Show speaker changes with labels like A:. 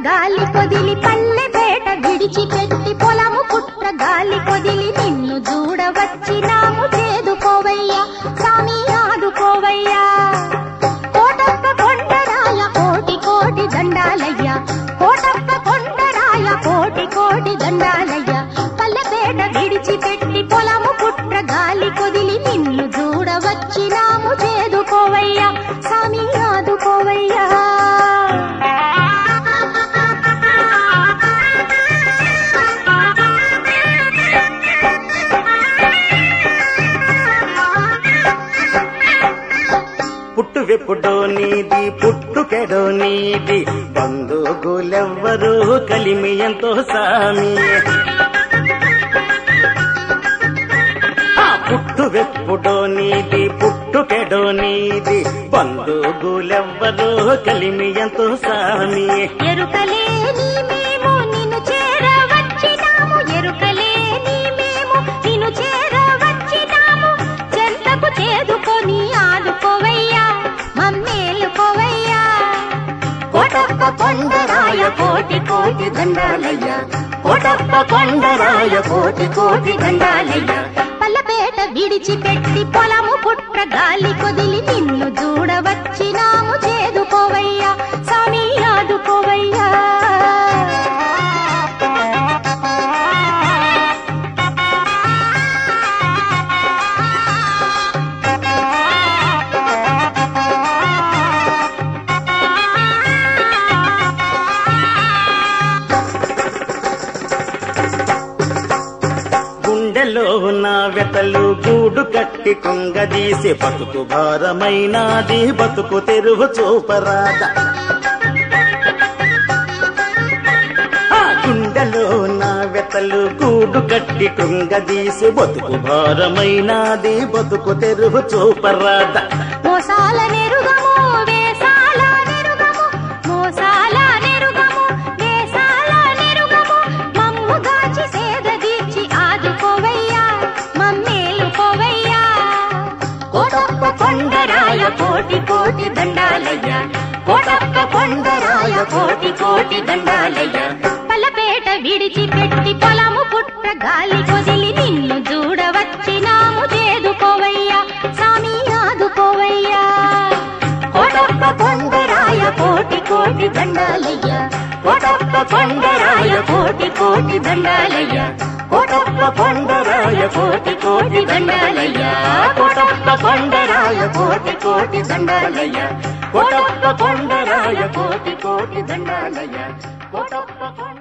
A: గాలి కొదిలి పల్లె పేట విడిచిపెట్టి పొలము పుట్ర గాలి కొదిలి నిన్ను చూడవచ్చినాము చేదుకోవయ్యా స్వామి ఆదుకోవయ్యా కోటప్ప కొండరాయ కోటి కోటి దండాలయ్యా కోటప్ప కొండరాయ కోటి కోటి దండాలయ్యా పల్లెపేట విడిచిపెట్టి పొలము పుట్ర గాలి కొదిలి నిన్ను చూడవచ్చినాము చేదుకోవయ్యా స్వామి ఆదుకోవయ్యా
B: పుట్టు వెప్పుడో నీది పుట్టుకెడో నీది బంధువులెవ్వరూ కలిమి ఎంతో సామి ఆ పుట్టు వెప్పుడో నీది పుట్టుకెడో నీది బంధువులెవ్వరూ కలిమి ఎంతో సామి
A: ఎరుకలేని మేము నిన్ను చేరవచ్చినాము ఎరుకలేని మేము నిన్ను చేరవచ్చినాము చెంతకు చేదుకొని ఆదుకోవయ్యా మమ్మేలుకోవయ్యా కోటప్ప కొండరాయ కోటి కోటి దండాలయ్యా కోటప్ప కొండరాయ కోటి కోటి దండాలయ్యా పల్లపేట విడిచిపెట్టి పొలము పుట్ర గాలి కొదిలి నిన్ను చూడవచ్చినాము చేదుకోవయ్యా స్వామి ఆదుకోవయ్యా
B: గుండెలో నా వెతలు గూడు కట్టి కుంగదీసి బతుకు భారమైనాది బతుకు తెరువు చూపరాద ఆ గుండెలో నా వెతలు గూడు కట్టి కుంగదీసి బతుకు భారమైనాది బతుకు తెరువు చూపరాద
A: మోసాల నెరుగము వేసాల నెరుగము మోసాల నెరుగము వేసాల నెరుగము మమ్ము గాచి సేద తీర్చి ఆదుకోవయ్యా మమ్మేలుకోవయ్యా కోటప్ప కొండరాయ కోటి కోటి దండాలయ్యా కోటప్ప కొండరాయ కోటి కోటి దండాలయ్యా పల్లపేట విడిచిపెట్టి పొలము పుట్ర గాలి కొదిలి నిన్ను చూడవచ్చినాము చేదుకోవయ్యా స్వామి ఆదుకోవయ్యా కోటప్ప కొండరాయ కోటి కోటి దండాలయ్యా కోటప్ప కొండరాయ కోటి కోటి దండాలయ్యా కోటప్ప కొండరాయ కోటి కోటి దండాలయ్యా కోటప్ప కొండరాయ కోటి కోటి దండాలయ్యా కోటప్ప కొండరాయ కోటి కోటి దండాలయ్యా కోటప్ప కొండ